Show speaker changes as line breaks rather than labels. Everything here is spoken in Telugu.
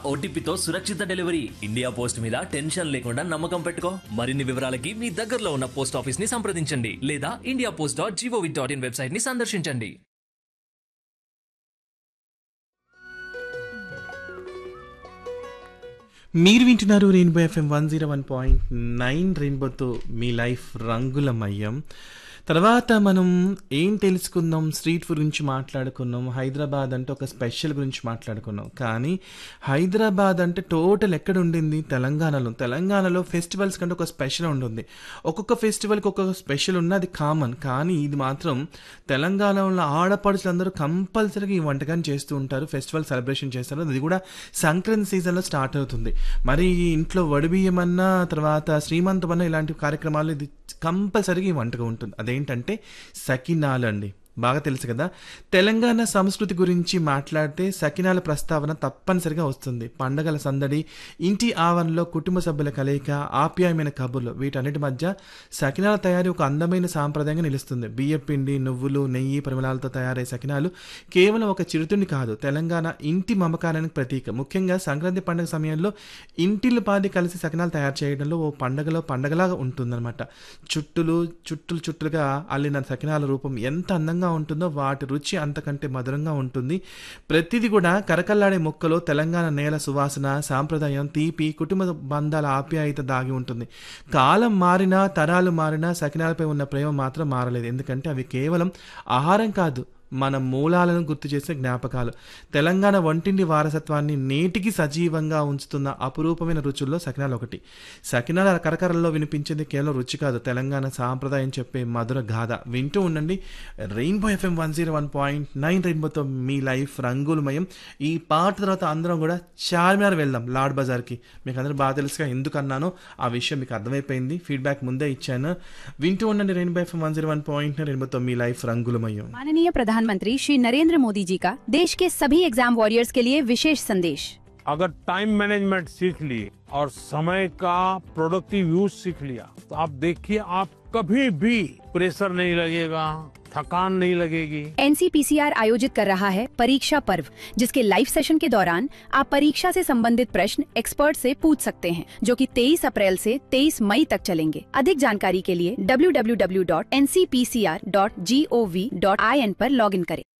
ఓటీపీతో సురక్షిత డెలివరీ ఇండియా పోస్ట్ మీద టెన్షన్ లేకుండా నమ్మకం పెట్టుకో మరిన్ని వివరాలకి మీ దగ్గరలో ఉన్న పోస్ట్ ఆఫీస్ ని సంప్రదించండి లేదా India post dot GOV dot in website ని సందర్శించండి
మీరు వింటున్నారు rainbow FM one zero one point nine రెయిన్బోతో మీ లైఫ్ రంగులమయం తర్వాత మనం ఏం తెలుసుకుందాం స్ట్రీట్ ఫుడ్ గురించి మాట్లాడుకున్నాం హైదరాబాద్ అంటే ఒక స్పెషల్ గురించి మాట్లాడుకున్నాం కానీ హైదరాబాద్ అంటే టోటల్ ఎక్కడ ఉండింది తెలంగాణలో తెలంగాణలో ఫెస్టివల్స్ కంటే ఒక స్పెషల్ ఉంటుంది ఒక్కొక్క ఫెస్టివల్కి ఒక్కొక్క స్పెషల్ ఉన్న అది కామన్ కానీ ఇది మాత్రం తెలంగాణలో ఆడపడుచులందరూ కంపల్సరీగా ఈ వంటకాన్ని చేస్తూ ఉంటారు ఫెస్టివల్ సెలబ్రేషన్ చేస్తారు అది కూడా సంక్రాంతి సీజన్లో స్టార్ట్ అవుతుంది మరి ఈ ఇంట్లో వడిబియ్యం అన్నా తర్వాత శ్రీమంతం అన్న ఇలాంటి కార్యక్రమాలు ఇది కంపల్సరీగా ఈ వంటకం ఉంటుంది అదేంటంటే సకినాలు అండి బాగా తెలుసు కదా తెలంగాణ సంస్కృతి గురించి మాట్లాడితే సకినాల ప్రస్తావన తప్పనిసరిగా వస్తుంది పండగల సందడి ఇంటి ఆవరణలో కుటుంబ సభ్యుల కలయిక ఆప్యాయమైన కబుర్లు వీటన్నిటి మధ్య సకినాల తయారీ ఒక అందమైన సాంప్రదాయంగా నిలుస్తుంది బియ్యం పిండి నువ్వులు నెయ్యి పరిమళాలతో తయారయ్యే సకినాలు కేవలం ఒక చిరుతిండి కాదు తెలంగాణ ఇంటి మమకారానికి ప్రతీక ముఖ్యంగా సంక్రాంతి పండుగ సమయంలో ఇంటిల్లు పాది కలిసి సకినాలు తయారు చేయడంలో ఓ పండగలో పండగలాగా ఉంటుందన్నమాట చుట్టులు చుట్టులు చుట్టులుగా అల్లిన సకినాల రూపం ఎంత అందంగా ఉంటుందో వాటి రుచి అంతకంటే మధురంగా ఉంటుంది ప్రతిదీ కూడా కరకల్లాడే మొక్కలో తెలంగాణ నేల సువాసన సాంప్రదాయం తీపి కుటుంబ బంధాల ఆప్యాయత దాగి ఉంటుంది కాలం మారినా తరాలు మారినా సకినాలపై ఉన్న ప్రేమ మాత్రం మారలేదు ఎందుకంటే అవి కేవలం ఆహారం కాదు మన మూలాలను గుర్తు చేసే జ్ఞాపకాలు తెలంగాణ వంటింటి వారసత్వాన్ని నేటికి సజీవంగా ఉంచుతున్న అపురూపమైన రుచుల్లో సకినాలు ఒకటి సకినాల కరకరల్లో వినిపించేది కేవలం రుచి కాదు తెలంగాణ సాంప్రదాయం చెప్పే మధుర గాథ వింటూ ఉండండి rainbow FM one zero one point nine రెయిన్బోతో మీ లైఫ్ రంగులమయం ఈ పాట తర్వాత అందరం కూడా చార్మినార్ వెళ్దాం లాడ్ బజార్కి మీకు అందరూ బాగా తెలుసుగా ఎందుకు అన్నానో ఆ విషయం మీకు అర్థమైపోయింది ఫీడ్బ్యాక్ ముందే ఇచ్చాను వింటూ ఉండండి rainbow FM one zero one point రెయిన్బోతో మీ లైఫ్ రంగులమయం
माननीय प्रधानमंत्री श्री नरेंद्र मोदी जी का देश के सभी एग्जाम वॉरियर्स के लिए विशेष संदेश
अगर टाइम मैनेजमेंट सीख लिए और समय का प्रोडक्टिव यूज सीख लिया तो आप देखिए आप कभी भी प्रेशर नहीं लगेगा थकान नहीं लगेगी
एनसीपीसीआर आयोजित कर रहा है परीक्षा पर्व जिसके लाइव सेशन के दौरान आप परीक्षा से संबंधित प्रश्न एक्सपर्ट से पूछ सकते हैं जो कि 23 अप्रैल से 23 मई तक चलेंगे अधिक जानकारी के लिए www.ncpcr.gov.in पर लॉगिन करें